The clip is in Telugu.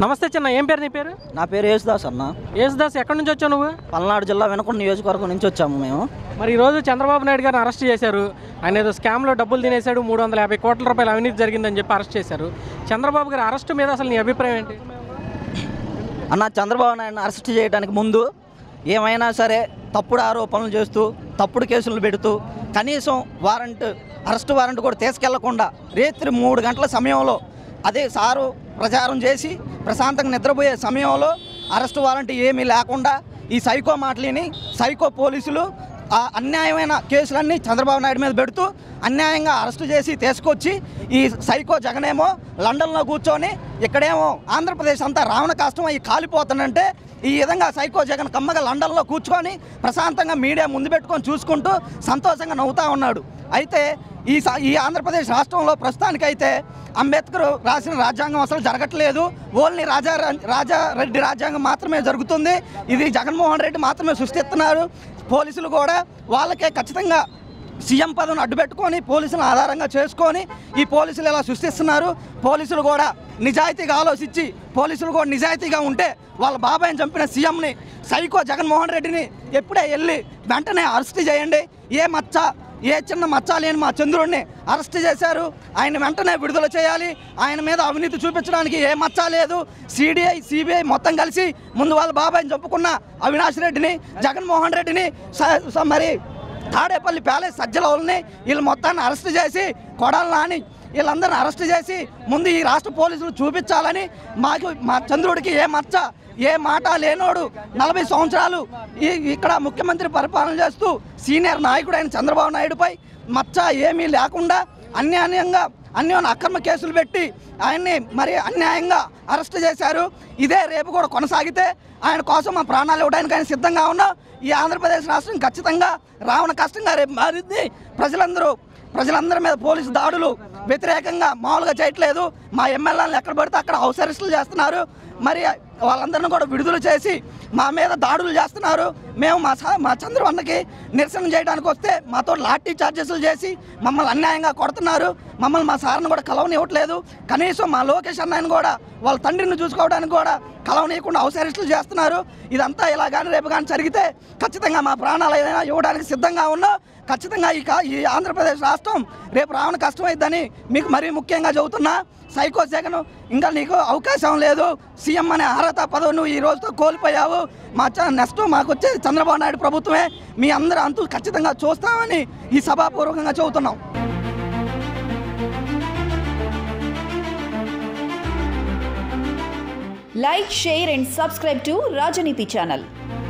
నమస్తే చిన్న ఏం పేరు నీ పేరు నా పేరు యేసుదాస్ అన్న యేసుదాస్ ఎక్కడి నుంచి వచ్చావు నువ్వు పల్నాడు జిల్లా వెనకొండ నియోజకవర్గం నుంచి వచ్చాము మేము మరి ఈరోజు చంద్రబాబు నాయుడు గారిని అరెస్ట్ చేశారు ఆయన ఏదో స్కామ్లో డబ్బులు తినేశాడు మూడు వందల యాభై కోట్ల రూపాయల అవినీతి జరిగిందని చెప్పి అరెస్ట్ చేశారు చంద్రబాబు గారి అరెస్ట్ మీద అసలు నీ అభిప్రాయం ఏంటి అన్న చంద్రబాబు నాయుడుని అరెస్ట్ చేయడానికి ముందు ఏమైనా సరే తప్పుడు ఆరోపణలు చేస్తూ తప్పుడు కేసులు పెడుతూ కనీసం వారెంట్ అరెస్ట్ వారెంట్ కూడా తీసుకెళ్లకుండా రాత్రి మూడు గంటల సమయంలో అదే సారు ప్రచారం చేసి ప్రశాంతంగా నిద్రపోయే సమయంలో అరెస్ట్ వారెంట్ ఏమీ లేకుండా ఈ సైకో మాటలిని సైకో పోలీసులు ఆ అన్యాయమైన కేసులన్నీ చంద్రబాబు నాయుడు మీద పెడుతూ అన్యాయంగా అరెస్టు చేసి తీసుకొచ్చి ఈ సైకో జగనేమో లండన్లో కూర్చొని ఇక్కడేమో ఆంధ్రప్రదేశ్ అంతా రావణ కష్టం అయ్యి కాలిపోతుందంటే ఈ విధంగా సైకో జగన్ కమ్మగా లండన్లో కూర్చొని ప్రశాంతంగా మీడియా ముందు పెట్టుకొని చూసుకుంటూ సంతోషంగా నవ్వుతా ఉన్నాడు అయితే ఈ సా- ఈ ఆంధ్రప్రదేశ్ రాష్ట్రంలో ప్రస్తుతానికైతే అంబేద్కర్ రాసిన రాజ్యాంగం అసలు జరగట్లేదు ఓన్లీ రాజా రాజారెడ్డి రాజ్యాంగం మాత్రమే జరుగుతుంది ఇది జగన్మోహన్ రెడ్డి మాత్రమే సృష్టిస్తున్నారు పోలీసులు కూడా వాళ్ళకే ఖచ్చితంగా సీఎం పదవిని అడ్డుపెట్టుకొని పోలీసులను ఆధారంగా చేసుకొని ఈ పోలీసులు ఎలా సృష్టిస్తున్నారు పోలీసులు కూడా నిజాయితీగా ఆలోచించి పోలీసులు కూడా నిజాయితీగా ఉంటే వాళ్ళ బాబాయిని చంపిన సీఎంని సైకో జగన్మోహన్ రెడ్డిని ఎప్పుడే వెళ్ళి వెంటనే అరెస్ట్ చేయండి ఏ మచ్చ ఏ చిన్న మచ్చ లేని మా చంద్రుడిని అరెస్ట్ చేశారు ఆయన వెంటనే విడుదల చేయాలి ఆయన మీద అవినీతి చూపించడానికి ఏ మచ్చ లేదు సిడిఐ సిబిఐ మొత్తం కలిసి ముందు వాళ్ళ బాబాయిని చంపుకున్న అవినాష్ రెడ్డిని జగన్మోహన్ రెడ్డిని స- స- మరి తాడేపల్లి ప్యాలెస్ సజ్జల వాళ్ళని వీళ్ళు మొత్తాన్ని అరెస్ట్ చేసి కొడాలి నాని వీళ్ళందరిని అరెస్ట్ చేసి ముందు ఈ రాష్ట్ర పోలీసులు చూపించాలని మాకు మా చంద్రుడికి ఏ మచ్చ ఏ మాట లేనోడు నలభై సంవత్సరాలు ఈ ఇక్కడ ముఖ్యమంత్రి పరిపాలన చేస్తూ సీనియర్ నాయకుడు అయిన చంద్రబాబు నాయుడుపై మచ్చ ఏమీ లేకుండా అన్యాయంగా అన్యోన్య అక్రమ కేసులు పెట్టి ఆయన్ని మరి అన్యాయంగా అరెస్ట్ చేశారు ఇదే రేపు కూడా కొనసాగితే ఆయన కోసం మా ప్రాణాలు ఇవ్వడానికి ఆయన సిద్ధంగా ఉన్నాం ఈ ఆంధ్రప్రదేశ్ రాష్ట్రం ఖచ్చితంగా రావణ కష్టంగా రేపు మారింది ప్రజలందరూ ప్రజలందరి మీద పోలీసు దాడులు వ్యతిరేకంగా మామూలుగా చేయట్లేదు మా ఎమ్మెల్యేలను ఎక్కడ పడితే అక్కడ హౌస్ అరెస్టులు చేస్తున్నారు మరి వాళ్ళందరిని కూడా విడుదల చేసి మా మీద దాడులు చేస్తున్నారు మేము మా సా- మా చంద్రవన్నకి నిరసన చేయడానికి వస్తే మాతో లాఠీ చార్జెస్లు చేసి మమ్మల్ని అన్యాయంగా కొడుతున్నారు మమ్మల్ని మా సార్ని కూడా కలవనివ్వట్లేదు కనీసం మా లోకేష్ అన్నయ్యని కూడా వాళ్ళ తండ్రిని చూసుకోవడానికి కూడా కలవనీయకుండా హౌస్ అరెస్టులు చేస్తున్నారు ఇదంతా ఇలా కానీ రేపు కానీ జరిగితే ఖచ్చితంగా మా ప్రాణాలు ఏదైనా ఇవ్వడానికి సిద్ధంగా ఉన్నాం ఖచ్చితంగా ఈ కా- ఈ ఆంధ్రప్రదేశ్ రాష్ట్రం రేపు రావడం కష్టమైద్దని మీకు మరీ ముఖ్యంగా చెబుతున్నా సైకో జగన్ ఇంకా నీకు అవకాశం లేదు సీఎం అనే అర్హత పదవి నువ్వు ఈ రోజుతో కోల్పోయావు మా చ- నెక్స్ట్ మాకు వచ్చే చంద్రబాబు నాయుడు ప్రభుత్వమే మీ అందరూ అంతు ఖచ్చితంగా చూస్తామని ఈ సభాపూర్వకంగా చెబుతున్నాం Like, share, and subscribe to Rajaniti channel.